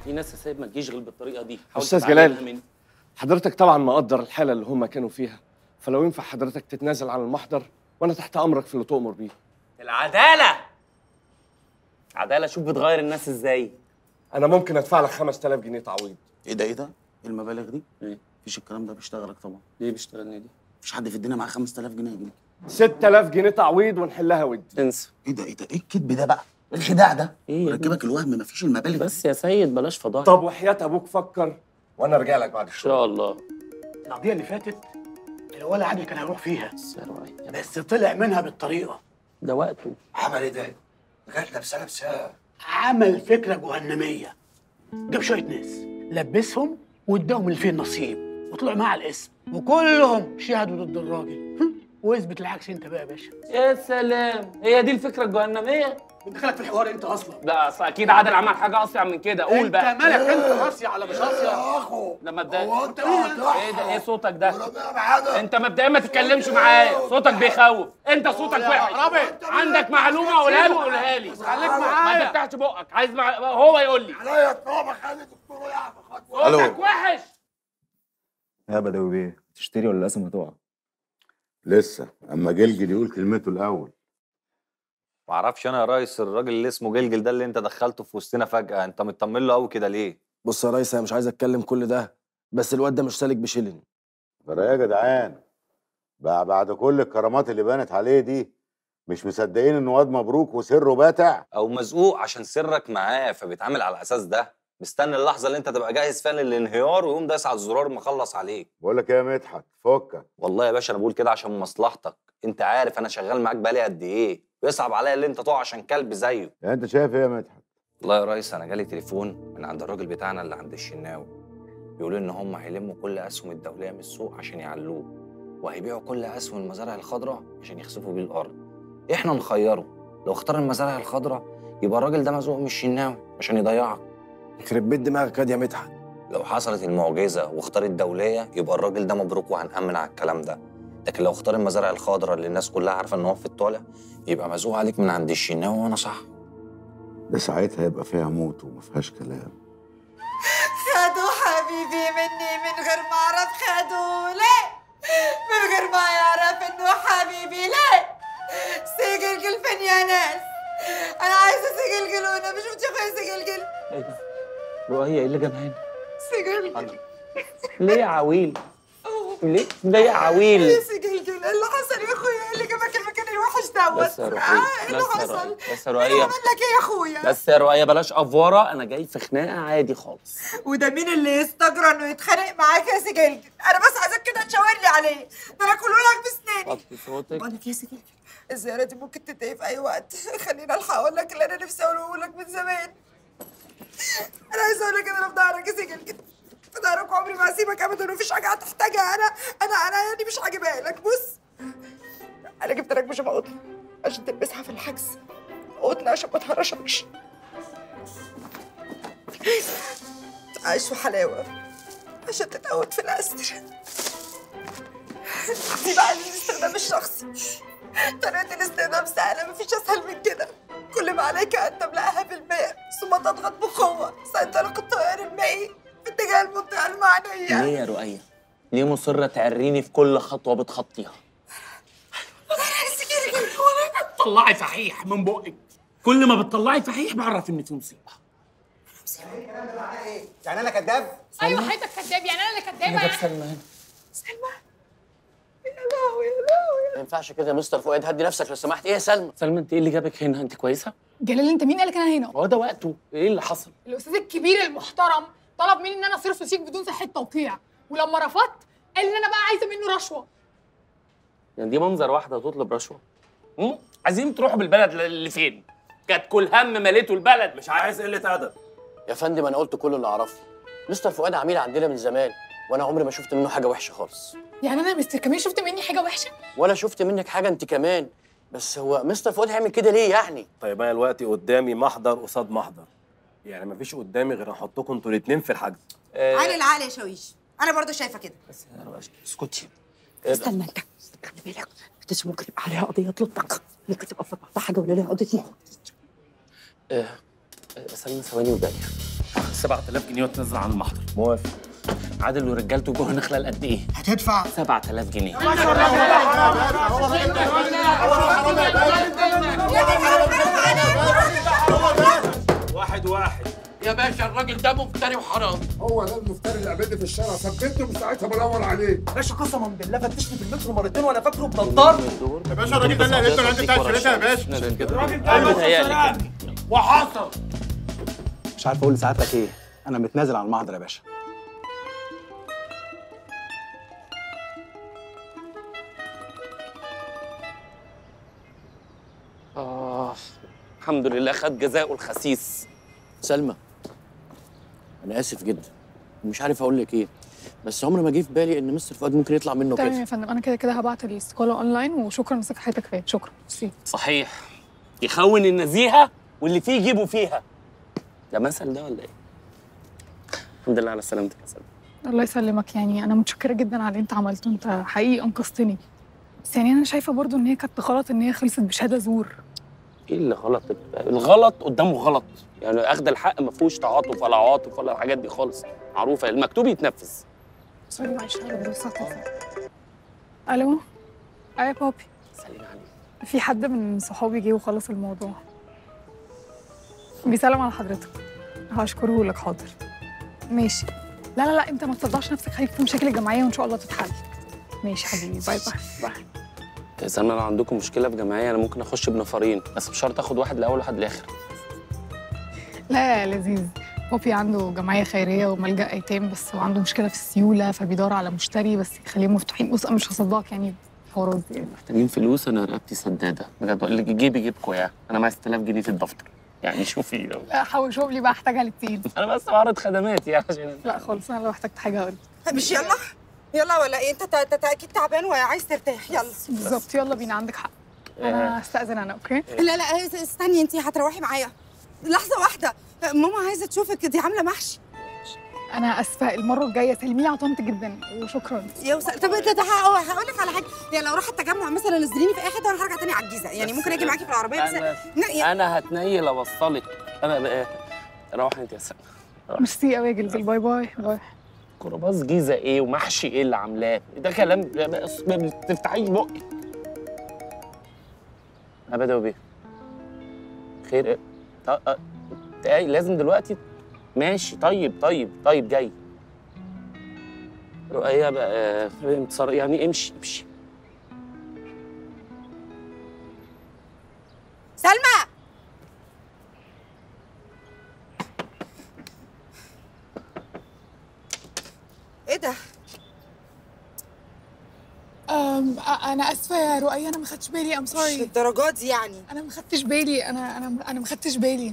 في ناس يا سيد ما تجيش غير بالطريقه دي حاول أستاذ تتعلمها جلال. مني. حضرتك طبعا مقدر الحاله اللي هم كانوا فيها فلو ينفع حضرتك تتنازل عن المحضر وانا تحت امرك في اللي تؤمر بيه العداله عداله شوف بتغير الناس ازاي انا ممكن ادفع لك 5000 جنيه تعويض ايه ده ايه ده؟ ايه المبالغ دي؟ ايه مفيش الكلام ده بيشتغلك طبعا ليه بيشتغلني دي مفيش حد في الدنيا معاه 5000 جنيه يا جنيه 6000 جنيه تعويض ونحلها ودي انسى ايه ده ايه ده؟ ايه الكذب ده بقى؟ ايه الخداع ده؟ ايه يا ركبك الوهم مفيش المبالغ بس يا سيد بلاش فضايح طب وحياه ابوك فكر وانا ارجع لك بعد ان شويه شاء الله القضيه اللي فاتت الولد عادل كان هيروح فيها بس يا رؤية. بس طلع منها بالطريقه ده وقته عمل ايه ده؟ جات لابسه لابسه عمل فكره جهنميه جاب شويه ناس لبسهم واداهم اللي فيه النصيب وطلع معاه على الاسم وكلهم شهدوا ضد الراجل هم؟ واثبت العكس انت بقى يا باشا يا سلام هي دي الفكره الجهنميه دخلك في الحوار انت اصلا لا اصل اكيد عادل عمل حاجه اصيع من كده قول بقى انت مالك انت قاسي على مش قاسي يا اخو لما اتضايق هو انت مين ايه ده ايه صوتك ده انت مبدئيا ما تتكلمش معايا صوتك بيخوف انت صوتك وحش رابط. عندك معلومه قولها لي قولها لي خليك ما معايا تفتحش بقك عايز مع... هو يقول لي عليا الطوبه خلي الدكتور يعرف صوتك وحش يا بدوي بيه تشتري ولا لازم هتقع لسه اما جلجل يقول كلمته الاول معرفش انا يا ريس الراجل اللي اسمه جلجل ده اللي انت دخلته في وسطنا فجأة انت مطمن له قوي كده ليه؟ بص يا ريس انا مش عايز اتكلم كل ده بس الواد ده مش سالك بشيلن ترى يا جدعان بقى بعد كل الكرامات اللي بانت عليه دي مش مصدقين ان واد مبروك وسره باتع او مزقوق عشان سرك معاه فبيتعامل على الاساس ده مستني اللحظة اللي انت تبقى جاهز فيها للانهيار ويقوم دايس على الزرار مخلص عليك بقول لك ايه يا مدحت فكك والله يا باشا انا بقول كده عشان مصلحتك انت عارف انا شغال معاك بقالي قد ايه ويصعب عليا اللي انت تقع عشان كلب زيه يعني انت شايف ايه يا مدحت والله يا ريس انا جالي تليفون من عند الراجل بتاعنا اللي عند الشناوي بيقولوا ان هم هيلموا كل اسهم الدوليه من السوق عشان يعلوه وهيبيعوا كل اسهم المزارع الخضراء عشان يخسفوا بيه الارض احنا نخيره لو اختار المزارع الخضراء يبقى الراجل ده مزوق من الشناوي عشان يضيعك يخرب بيت دماغك يا مدحت لو حصلت المعجزه واختار الدوليه يبقى الراجل ده مبروك وهنأمن على الكلام ده لكن لو اختار المزارع الخضراء اللي الناس كلها عارفه ان هو في الطالع يبقى مزوق عليك من عند الشناوي وانا صح ده ساعتها يبقى فيها موت وما فيهاش كلام خدوا حبيبي مني من غير ما اعرف خدوا ليه من غير ما يعرف انه حبيبي ليه سجلجل فين يا ناس انا عايزه سجلجل وانا ما شفتش اخويا سجلجل ايه ده رؤية ايه اللي جابها هنا سجلجل ليه يا عويل ليه ليه يا عويل يا سجلجل ايه اللي حصل يا اخويا ايه اللي جابك المكان الوحش دوت بس يا رؤية آه، ايه اللي بس يا حصل رؤية بس يا انا رؤية بعمل لك ايه يا اخويا بس يا رؤية بلاش افوره انا جاي في خناقه عادي خالص وده مين اللي يستجرى انه يتخانق معاك يا سجلجل انا بس عايزك كده تشاور لي عليه ده انا اكله لك بسناني وطي صوتك بقول لك يا سجلجل الزيارة دي ممكن تنتهي في أي وقت خلينا ألحق أقول لك اللي أنا نفسي أقوله لك من زمان أنا عايزة أقول لك أنا في ظهرك يا سجلجل في ظهرك عمري ما هسيبك أبدا ومفيش حاجة هتحتاجها أنا أنا أنا يعني مش هجيبها لك بص أنا جبت لك بيجامة قطن عشان تلبسها في الحجز قطن عشان ما تهرشكش عيش وحلاوة عشان تتقوت في الأسر دي بقى الاستخدام الشخصي طريقة الاستخدام سهلة مفيش أسهل من كده كل ما عليك أن تملأها بالماء ثم تضغط بقوة سينطلق التيار المائي في اتجاه المنطقة المعنية ليه يا رؤية ليه مصرة تعريني في كل خطوة بتخطيها طلعي فحيح من بقك كل ما بتطلعي فحيح بعرف ان في مصيبه يعني انا كذاب ايوه حضرتك كداب يعني انا اللي كدابه جاب يعني سلمى هنا يا لهوي يا لهوي ما ينفعش كده يا مستر فؤاد هدي نفسك لو سمحت ايه يا سلمى سلمى انت ايه اللي جابك هنا انت كويسه جلال انت مين قالك انا هنا هو ده وقته ايه اللي حصل الاستاذ الكبير المحترم طلب مني ان انا اصرف له شيك بدون صحه توقيع ولما رفضت قال ان انا بقى عايزه منه رشوه يعني دي منظر واحده تطلب رشوه هم؟ عايزين تروحوا بالبلد اللي فين كانت كل هم مليته البلد مش عايز قله ادب يا فندم انا قلت كل اللي اعرفه مستر فؤاد عميل عندنا من زمان وانا عمري ما شفت منه حاجه وحشه خالص يعني انا يا مستر كمان شفت مني حاجه وحشه ولا شفت منك حاجه انت كمان بس هو مستر فؤاد هيعمل كده ليه يعني طيب انا دلوقتي قدامي محضر قصاد محضر يعني مفيش قدامي غير احطكم انتوا الاثنين في الحجز عين العقل يا شاويش أنا برضو شايفة كده بس يا رؤية اسكتي استنى أنت خلي بالك بس ممكن يبقى عليها قضية لطك ممكن تبقى في بعض حاجة ولا ليها قضية موت آه، آه، سلمى ثواني وجايه 7000 جنيه وتنزل عن المحضر موافق عادل ورجالته جوه نخلة قد ايه؟ هتدفع 7000 جنيه واحد واحد يا باشا الراجل ده مفتري وحرام هو ده المفتري اللي قابلني في الشارع ثبته من ساعتها بدور عليه باشا قسما بالله فتشني في المترو مرتين وانا فاكره بنضار يا باشا الراجل ده اللي قابلته العند بتاع الشركه يا باشا الراجل ده متهيألي كده وحصل مش عارف اقول لسعادتك ايه انا متنازل عن المحضر يا باشا آه الحمد لله خد جزاؤه الخسيس سلمى انا اسف جدا مش عارف اقول لك ايه بس عمري ما جه في بالي ان مستر فؤاد ممكن يطلع منه تمام كده يا فندم انا كده كده هبعت الاستقاله اونلاين وشكرا مسك حياتك فيا شكرا ميرسي صحيح يخون النزيهة واللي فيه يجيبه فيها ده مثل ده ولا ايه؟ الحمد لله على سلامتك يا سلمى الله يسلمك يعني انا متشكره جدا على اللي انت عملته انت حقيقي انقذتني بس يعني انا شايفه برضو ان هي كانت غلط ان هي خلصت بشهاده زور ايه اللي غلط؟ الغلط قدامه غلط يعني اخد الحق ما فيهوش تعاطف ولا عواطف ولا الحاجات دي خالص معروفة المكتوب يتنفذ سوري معلش انا ببص على التليفون الو ايوه يا بابي سلم عليك في حد من صحابي جه وخلص الموضوع بيسلم على حضرتك هشكره لك حاضر ماشي لا لا لا انت ما تصدعش نفسك خليك في مشاكل الجمعيه وان شاء الله تتحل ماشي حبيبي باي باي باي يا سلمى لو عندكم مشكلة في جمعية أنا ممكن أخش بنفرين بس بشرط آخد واحد الأول وواحد الآخر لا يا لذيذ بابي عنده جمعيه خيريه وملجا ايتام بس هو عنده مشكله في السيوله فبيدور على مشتري بس يخليهم مفتوحين بص انا مش هصدقك يعني الحوارات دي يعني محتاجين فلوس أنا رقبتي سدادة بجد اللي جيبي جيبكوا يا أنا معايا 6000 جنيه في الدفتر يعني شوفي لا حوشهم لي بقى احتاجها للتين أنا بس بعرض خدمات يعني عشان لا خالص انا لو احتجت حاجه اقول مش يلا يلا ولا ايه انت تا- تا- تا- اكيد تعبان وعايز ترتاح يلا بالظبط يلا بينا عندك حق انا هستاذن انا اوكي لا لا استني انت هتروحي معايا لحظه واحده ماما عايزه تشوفك دي عامله محشي انا اسفه المره الجايه سلمي لي على طنط جدا وشكرا يا وس... طب انت هقول لك على حاجه يعني لو راح التجمع مثلا نزليني في اي حته وانا هرجع تاني على الجيزه يعني ممكن اجي معاكي في العربيه بس أنا لا، يا- أنا هتنيل أوصلك أنا بقى روح أنت يا سلمى ميرسي قوي يا جلجل باي باي باي كرباز جيزة إيه ومحشي إيه اللي عاملاه ده كلام بس ما بتفتحيش بقك أبدا وبيه خير إيه؟ طيب آه، لازم دلوقتي ماشي طيب طيب طيب جاي رؤية بقى آه، انتصار يعني امشي امشي سلمى ايه ده أم انا اسفه يا رؤية انا ما خدتش بالي ام مش سوري للدرجات دي يعني انا ما خدتش بالي انا انا انا ما خدتش بالي